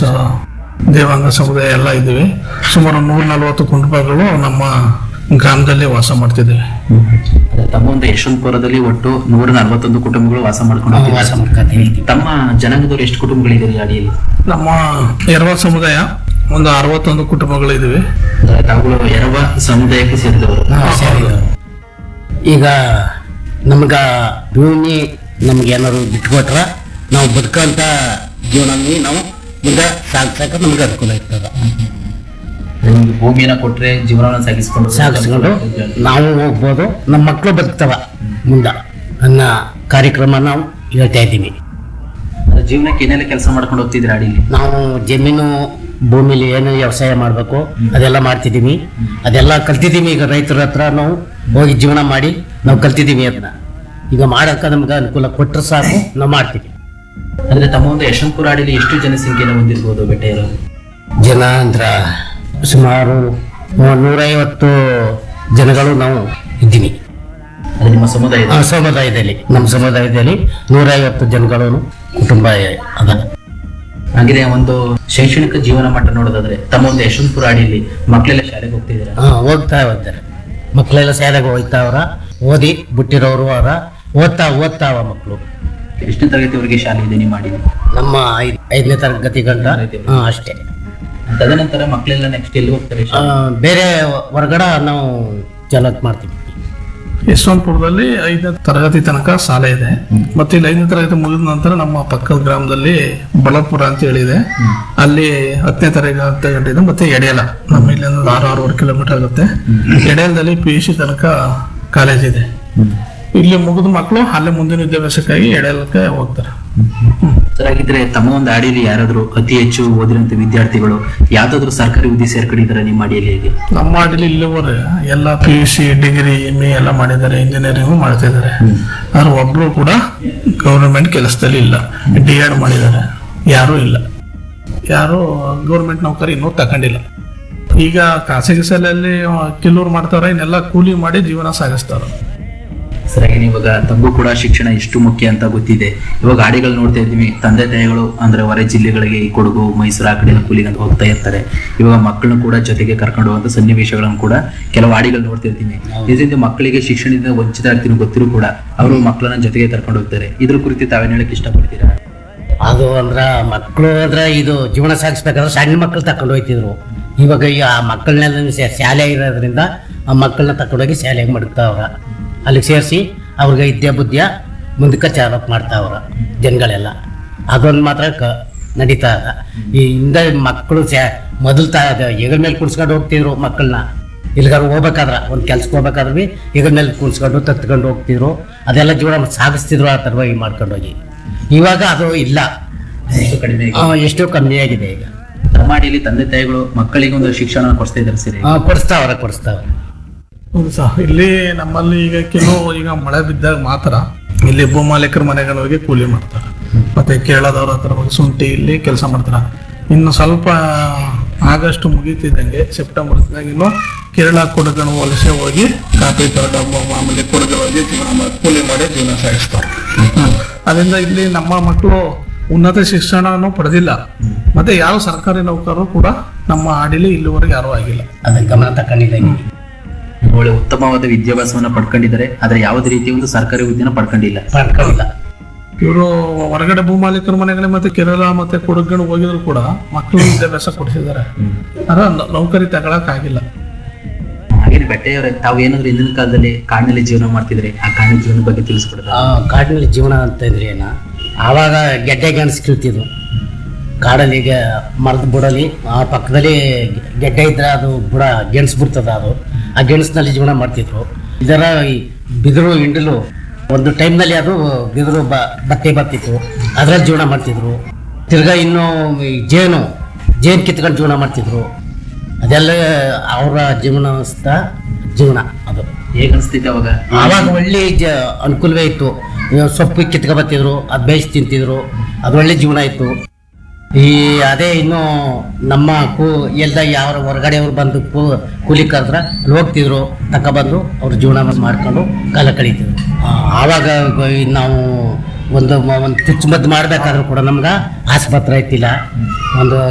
ದೇವಾಂಗ ಸಮುದಾಯ ಎಲ್ಲ ಇದ್ದೀವಿ ಸುಮಾರು ನೂರ ನಲವತ್ತು ಕುಟುಂಬಗಳು ನಮ್ಮ ಗ್ರಾಮದಲ್ಲಿ ವಾಸ ಮಾಡ್ತಿದ್ದೇವೆ ಅದೇ ತಮ್ಮ ಒಂದು ಯಶವಂತಪುರದಲ್ಲಿ ಒಟ್ಟು ನೂರ ನಲವತ್ತೊಂದು ಕುಟುಂಬಗಳು ವಾಸ ಮಾಡ್ಕೊಂಡು ವಾಸ ಹೋಗ್ತಿದ್ದಾರೆ. ಮಾಡ್ಕೊತೀವಿ ತಮ್ಮ ಜನಾಂಗದವರು ಎಷ್ಟು ಕುಟುಂಬಗಳಿದೆ ಈ ಅಡಿಯಲ್ಲಿ ನಮ್ಮ ಎರವ ಸಮುದಾಯ ಒಂದು ಅರವತ್ತೊಂದು ಕುಟುಂಬಗಳಿದ್ದೀವಿ ಅಂದ್ರೆ ತಾವುಗಳು ಎರವ ಸಮುದಾಯಕ್ಕೆ ಸೇರಿದವರು ಹಾ, ಸರಿ. ಈಗ ನಮ್ಗ ಭೂಮಿ ನಮ್ಗೆ ಏನಾದ್ರು ಬಿಟ್ಕೊಟ್ರ ನಾವು ಬದುಕಂತ ಜೀವನದಲ್ಲಿ ನಾವು ಮುಂದೆ ಸಾಗ್ಸಕ ನಮ್ಗೆ ಅನುಕೂಲ ಇರ್ತದ ನಿಮ್ಗೆ ಭೂಮಿಯನ್ನ ಕೊಟ್ರೆ ಜೀವನವನ್ನು ಸಾಗಿಸ್ಕೊಂಡು ಸಾಗಿಸ್ಕೊಂಡು ನಾವು ಹೋಗ್ಬೋದು ನಮ್ಮ ಮಕ್ಕಳು ಬದುಕ್ತವ ಮುಂದ ಅನ್ನ ಕಾರ್ಯಕ್ರಮ ನಾವು ಹೇಳ್ತಾ ಇದ್ದೀವಿ ಅಂದ್ರೆ ಜೀವನಕ್ಕೆ ಏನೆಲ್ಲ ಕೆಲಸ ಮಾಡ್ಕೊಂಡು ಹೋಗ್ತಿದ್ರೆ ಅಡಿಲಿ ನಾವು ಜಮೀನು ಭೂಮಿಲಿ ಏನು ವ್ಯವಸಾಯ ಮಾಡಬೇಕು ಅದೆಲ್ಲ ಮಾಡ್ತಿದ್ದೀವಿ ಅದೆಲ್ಲ ಕಲ್ತಿದ್ದೀವಿ ಈಗ ರೈತರ ಹತ್ರ ನಾವು ಹೋಗಿ ಜೀವನ ಮಾಡಿ ನಾವು ಕಲ್ತಿದ್ದೀವಿ ಅದನ್ನ ಈಗ ಮಾಡಕ್ಕೆ ನಮ್ಗೆ ಅನುಕೂಲ ಕೊಟ್ಟರೆ ಸಾಕು ನಾವು ಮಾಡ್ತೀವಿ ಅಂದ್ರೆ ತಮ್ಮ ಒಂದು ಯಶವಂತಪುರ ಅಡಿಲಿ ಎಷ್ಟು ಜನಸಂಖ್ಯೆನ ಹೊಂದಿರ್ಬೋದು ಬೆಟ್ಟೆಯರು ಜನ ಅಂದ್ರ ಸುಮಾರು ನೂರೈವತ್ತು ಜನಗಳು ನಾವು ಇದ್ದೀವಿ ಅದು ನಿಮ್ಮ ಸಮುದಾಯ ಆ ಸಮುದಾಯದಲ್ಲಿ ನಮ್ಮ ಸಮುದಾಯದಲ್ಲಿ ನೂರೈವತ್ತು ಜನಗಳು ಕುಟುಂಬ ಅದ ಹಾಗೆ ಒಂದು ಶೈಕ್ಷಣಿಕ ಜೀವನ ಮಟ್ಟ ನೋಡೋದಾದ್ರೆ ತಮ್ಮ ಒಂದು ಯಶವಂತಪುರ ಅಡಿಲಿ ಮಕ್ಕಳೆಲ್ಲ ಶಾಲೆಗೆ ಹೋಗ್ತಿದ್ದೀರಾ ಹಾ ಹೋಗ್ತಾ ಇದ್ದಾರೆ ಮಕ್ಕಳೆಲ್ಲ ಶಾಲೆಗೆ ಹೋಗ್ತಾವ್ರ ಓದಿ ಬಿಟ್ಟಿರೋರು ಅವರ ಓದ್ತಾ ಓದ್ತಾವ ಮಕ್ಕಳು ಎಷ್ಟನೇ ತರಗತಿವರೆಗೆ ಶಾಲೆ ಇದೆ ನೀವು ಮಾಡಿ ನಮ್ಮ ಐದ್- ಐದನೇ ತರಗತಿ ಗಂಟ ಹಾ ಅಷ್ಟೇ ತದನಂತರ ಮಕ್ಕಳೆಲ್ಲ ನೆಕ್ಸ್ಟ್ ಎಲ್ಲಿ ಹೋಗ್ತಾರೆ ಆ, ಬೇರೆ ಹೊರಗಡೆ ನಾವು ಚಾಲಕ್ ಮಾಡ್ತೀವಿ ಯಶವಂತಪುರದಲ್ಲಿ ಐದನೇ ತರಗತಿ ತನಕ ಶಾಲೆ ಇದೆ ಮತ್ತೆ ಇಲ್ಲಿ ಐದನೇ ತರಗತಿ ಮುಗಿದ ನಂತರ ನಮ್ಮ ಪಕ್ಕದ ಗ್ರಾಮದಲ್ಲಿ ಬಳಪುರ ಅಂತ ಹೇಳಿದೆ ಅಲ್ಲಿ ಹತ್ತನೇ ತರಗತಿ ಗಂಟೆ ಮತ್ತೆ ಎಡೆಯಲ ನಮ್ಮ ಇಲ್ಲಿಂದ ಒಂದು ಆರು ಆರೂವರೆ ಕಿಲೋಮೀಟರ್ ಆಗುತ್ತೆ ಎಡೆಯಲದಲ್ಲಿ ಪಿ ಯು ಸಿ ತನಕ ಕಾಲೇಜ್ ಇದೆ ಇಲ್ಲಿ ಮುಗಿದ ಮಕ್ಕಳು ಅಲ್ಲೇ ಮುಂದಿನ ವಿದ್ಯಾಭ್ಯಾಸಕ್ಕಾಗಿ ಎಡೆಯಲಕ್ಕೆ ಹೋಗ್ತಾರೆ ಸರ್ ಹಾಗಿದ್ರೆ ತಮ್ಮ ಒಂದು ಅಡಿಯಲ್ಲಿ ಯಾರಾದ್ರೂ ಅತಿ ಹೆಚ್ಚು ಓದಿರುವಂತ ವಿದ್ಯಾರ್ಥಿಗಳು ಯಾವ್ದಾದ್ರು ಸರ್ಕಾರಿ ಹುದ್ದೆ ಸೇರ್ಕೊಂಡಿದ್ದಾರೆ ನಿಮ್ಮ ಅಡಿಯಲ್ಲಿ ಹೇಗೆ ನಮ್ಮ ಆಟಲಿ ಇಲ್ಲಿವರೆ ಎಲ್ಲ P U C degree M A ಎಲ್ಲ ಮಾಡಿದ್ದಾರೆ ಇಂಜಿನಿಯರಿಂಗ್ ಮಾಡ್ತಾ ಇದ್ದಾರೆ ಆದ್ರೆ ಒಬ್ರು ಕೂಡ ಗೌರ್ಮೆಂಟ್ ಕೆಲಸದಲ್ಲಿ ಇಲ್ಲ ಡಿ ಎಡ್ ಮಾಡಿದ್ದಾರೆ ಯಾರೂ ಇಲ್ಲ ಯಾರು ಗೌರ್ಮೆಂಟ್ ನೌಕರಿ ಇನ್ನೂ ತಗೊಂಡಿಲ್ಲ ಈಗ ಖಾಸಗಿ ಶಾಲೆಯಲ್ಲಿ ಕೆಲವ್ರು ಮಾಡ್ತಾರೆ ಇನ್ನೆಲ್ಲ ಕೂಲಿ ಮಾಡಿ ಜೀವನ ಸಾಗಿಸ್ತಾರೆ ಸರ್ ಹಾಗೆ ಇವಾಗ ತಮಗೂ ಕೂಡ ಶಿಕ್ಷಣ ಎಷ್ಟು ಮುಖ್ಯ ಅಂತ ಗೊತ್ತಿದೆ ಇವಾಗ ಆಡಿಗಳು ನೋಡ್ತಾ ಇದ್ದೀವಿ ತಂದೆ ತಾಯಿಗಳು ಅಂದ್ರೆ ಹೊರ ಜಿಲ್ಲೆಗಳಿಗೆ ಈ ಕೊಡಗು ಮೈಸೂರು ಆ ಕಡೆ ಎಲ್ಲ ಕೂಲಿಗೆ ಅಂತ ಹೋಗ್ತಾ ಇರ್ತಾರೆ ಇವಾಗ ಮಕ್ಕಳನ್ನು ಕೂಡ ಜೊತೆಗೆ ಕರ್ಕೊಂಡು ಹೋಗುವಂತ ಸನ್ನಿವೇಶಗಳನ್ನು ಕೂಡ ಕೆಲವು ಆಡಿಗಳು ನೋಡ್ತಾ ಇರ್ತೀವಿ ಇದರಿಂದ ಮಕ್ಕಳಿಗೆ ಶಿಕ್ಷಣದಿಂದ ವಂಚಿತ ಆಗ್ತೀನಿ ಗೊತ್ತಿರೂ ಕೂಡ ಅವರು ಮಕ್ಕಳನ್ನ ಜೊತೆಗೆ ಕರ್ಕೊಂಡು ಹೋಗ್ತಾರೆ ಇದ್ರ ಕುರಿತು ತಾವೇನು ಹೇಳಕ್ ಇಷ್ಟಪಡ್ತೀರಾ ಅದು ಅಂದ್ರ ಮಕ್ಕಳು ಅಂದ್ರೆ ಇದು ಜೀವನ ಸಾಗಿಸ್ಬೇಕಾದ್ರೆ ಸಣ್ಣ ಮಕ್ಕಳು ತಕೊಂಡು ಹೋಯ್ತಿದ್ರು ಇವಾಗ ಈ ಆ ಮಕ್ಕಳನ್ನೆಲ್ಲ ಶಾ- ಶಾಲೆ ಇರೋದ್ರಿಂದ ಆ ಮಕ್ಕಳನ್ನ ತಕೊಂಡೋಗಿ ಶಾಲೆಗೆ ಮಡಗ್ತಾವ್ರ ಅಲ್ಲಿಗೆ ಸೇರಿಸಿ ಅವ್ರಿಗೆ ವಿದ್ಯಾ ಬುದ್ಧಿಯ ಮುಂದಕ್ಕೆ ಚಾಲಕ್ ಮಾಡ್ತಾವ್ರ ಜನಗಳೆಲ್ಲ ಅದೊಂದು ಮಾತ್ರ ಕ ನಡೀತಾ ಅದ ಈ ಹಿಂದೆ ಮಕ್ಕಳು ಸ್ಯಾ ಮೊದಲು ತ ಹೆಗಲ ಮೇಲೆ ಕುಡ್ಸ್ಕೊಂಡು ಹೋಗ್ತಿದ್ರು ಮಕ್ಕಳನ್ನ ಇಲ್ಲಿಗಾರು ಹೋಗ್ಬೇಕಾದ್ರ ಒಂದು ಕೆಲ್ಸಕ್ಕೆ ಹೋಗ್ಬೇಕಾದ್ರೆ ಬಿ ಹೆಗಲ ಮೇಲೆ ಕುಣ್ಸ್ಕೊಂಡು ತತ್ಕೊಂಡು ಹೋಗ್ತಿದ್ರು ಅದೆಲ್ಲ ಜೀವನ ಸಾಗಿಸ್ತಿದ್ರು ಆ ಥರವಾಗಿ ಮಾಡ್ಕೊಂಡು ಹೋಗಿ ಇವಾಗ ಅದು ಇಲ್ಲ ಎಷ್ಟು ಕಡಿಮೆ ಆ, ಎಷ್ಟೋ ಕಮ್ಮಿ ಆಗಿದೆ ಈಗ ನಮ್ಮ ಅಡಿಯಲ್ಲಿ ತಂದೆ ತಾಯಿಗಳು ಮಕ್ಕಳಿಗೆ ಒಂದು ಶಿಕ್ಷಣ ಕೊಡಿಸ್ತಾ ಇದ್ದಾರೆ ಸರಿ ಆ, ಕೊಡಿಸ್ತಾವ್ರೆ ಕೊಡಿಸ್ತಾವ್ರೆ ಹೌದು ಸರ್ ಇಲ್ಲಿ ನಮ್ಮಲ್ಲಿ ಈಗ ಕೆಲವು ಈಗ ಮಳೆ ಬಿದ್ದಾಗ ಮಾತ್ರ ಇಲ್ಲಿ ಭೂಮಾಲೀಕರ ಮನೆಗಳಿಗೆ ಕೂಲಿ ಮಾಡ್ತಾರೆ ಮತ್ತೆ ಕೇರಳದವ್ರ ಹತ್ರ ಹೋಗಿ ಶುಂಠಿ ಇಲ್ಲಿ ಕೆಲಸ ಮಾಡ್ತಾರೆ ಇನ್ನು ಸ್ವಲ್ಪ ಆಗಸ್ಟ್ ಮುಗೀತಿದ್ದಂಗೆ ಸೆಪ್ಟೆಂಬರ್ ಇದ್ದಂಗೆ ಇನ್ನು ಕೇರಳ ಕೊಡಗನ ವಲಸೆ ಹೋಗಿ ಕಾಫಿ ತೋಟ ಮ- ಮಾಮೂಲಿ ಕೊಡಗು ಹೋಗಿ ಜೀವನ ಮಾಡಿ ಕೂಲಿ ಮಾಡಿ ಜೀವನ ಸಾಗಿಸ್ತಾರೆ ಹ್ಮ್. ಅದರಿಂದ ಇಲ್ಲಿ ನಮ್ಮ ಮಕ್ಕಳು ಉನ್ನತ ಶಿಕ್ಷಣನೂ ಪಡೆದಿಲ್ಲ ಮತ್ತೆ ಯಾವ ಸರ್ಕಾರಿ ನೌಕರರು ಕೂಡ ನಮ್ಮ ಹಾಡಿಲಿ ಇಲ್ಲಿವರೆಗೆ ಯಾರೂ ಆಗಿಲ್ಲ ಅದನ್ನ ಗಮನ ತಕೊಂಡಿಲ್ಲ ಈಗ. ಒಳ್ಳೆ ಉತ್ತಮವಾದ ವಿದ್ಯಾಭ್ಯಾಸವನ್ನ ಪಡ್ಕೊಂಡಿದ್ದಾರೆ ಆದ್ರೆ ಯಾವುದೇ ರೀತಿಯ ಒಂದು ಸರ್ಕಾರಿ ಹುದ್ದೆನ ಪಡ್ಕೊಂಡಿಲ್ಲ ಪಡ್ಕೊಂಡಿಲ್ಲ ಇವರು ಹೊರಗಡೆ ಭೂಮಾಲೀಕರ ಮನೆಗಳಿಗೆ ಮತ್ತೆ ಕೇರಳ ಮತ್ತೆ ಕೊಡಗು ಹೋಗಿದ್ರು ಕೂಡ ಮಕ್ಕಳು ವಿದ್ಯಾಭ್ಯಾಸ ಕೊಡಿಸಿದ್ದಾರೆ ಆದ್ರೆ ನ- ನೌಕರಿ ತಗೊಳಕ್ ಆಗಿಲ್ಲ ಹಾಗೇನೆ ಬೆಟ್ಟೆಯವರೇ ತಾವು ಏನಾದ್ರು ಹಿಂದಿನ ಕಾಲದಲ್ಲಿ ಕಾಡಿನಲ್ಲಿ ಜೀವನ ಮಾಡ್ತಿದ್ರೆ ಆ ಕಾಡಿನ ಜೀವನ ಬಗ್ಗೆ ತಿಳಿಸ್ಕೊಡೋದ ಆ, ಕಾಡಿನಲ್ಲಿ ಜೀವನ ಅಂತ ಇದ್ರೆ ಏನ ಆವಾಗ ಗೆಡ್ಡೆ ಗೆಣಸು ಕೀಳ್ತಿದ್ವು ಕಾಡಲ್ಲಿ ಈಗ ಮರದ ಬುಡಲಿ ಆ ಪಕ್ಕದಲ್ಲಿ ಗೆಡ್ಡೆ ಇದ್ರೆ ಅದು ಬುಡ ಗೆಣಸು ಬಿಡ್ತದ ಅದು ಆ ಗೆಣಸಿನಲ್ಲಿ ಜೀವನ ಮಾಡ್ತಿದ್ರು ಇದರ ಈ ಬಿದಿರು ಹಿಂಡಲು ಒಂದು ಟೈಮ್ನಲ್ಲಿ ಅದು ಬಿದಿರು ಬ ಬಟ್ಟೆ ಬರ್ತಿತ್ತು ಅದ್ರಲ್ಲಿ ಜೀವನ ಮಾಡ್ತಿದ್ರು ತಿರ್ಗಾ ಇನ್ನು ಈ ಜೇನು ಜೇನು ಕಿತ್ಕೊಂಡು ಜೀವನ ಮಾಡ್ತಿದ್ರು ಅದೆಲ್ಲ ಅವರ ಜೀವನಸ್ಥ ಜೀವನ ಅದು ಹೇಗ ಅನಿಸ್ತಿದ್ದೆ ಅವಾಗ ಆವಾಗ ಒಳ್ಳೆ ಜ ಅನುಕೂಲವೇ ಇತ್ತು ಇವಾಗ ಸೊಪ್ಪು ಕಿತ್ಕೊ ಬರ್ತಿದ್ರು ಅದು ಬೇಯಿಸಿ ತಿಂತಿದ್ರು ಅದು ಒಳ್ಳೆ ಜೀವನ ಇತ್ತು ಈ ಅದೇ ಇನ್ನು ನಮ್ಮ ಕೂ ಎಲ್ಲ ಯಾವ ಹೊರಗಡೆಯವ್ರು ಬಂದು ಕೂ ಕೂಲಿ ಕರೆದ್ರೆ ಅಲ್ಲಿ ಹೋಗ್ತಿದ್ರು ತಗೊಬಂದು ಅವ್ರ ಜೀವನ ಮಾಡ್ಕೊಂಡು ಕಾಲ ಕಳೀತಿದ್ರು ಆ, ಆವಾಗ ಈ ನಾವು ಒಂದು ಮ- ಒಂದು ಚುಚ್ಚುಮದ್ದು ಮಾಡಬೇಕಾದ್ರೂ ಕೂಡ ನಮ್ಗೆ ಆಸ್ಪತ್ರೆ ಐತಿಲ್ಲ ಒಂದು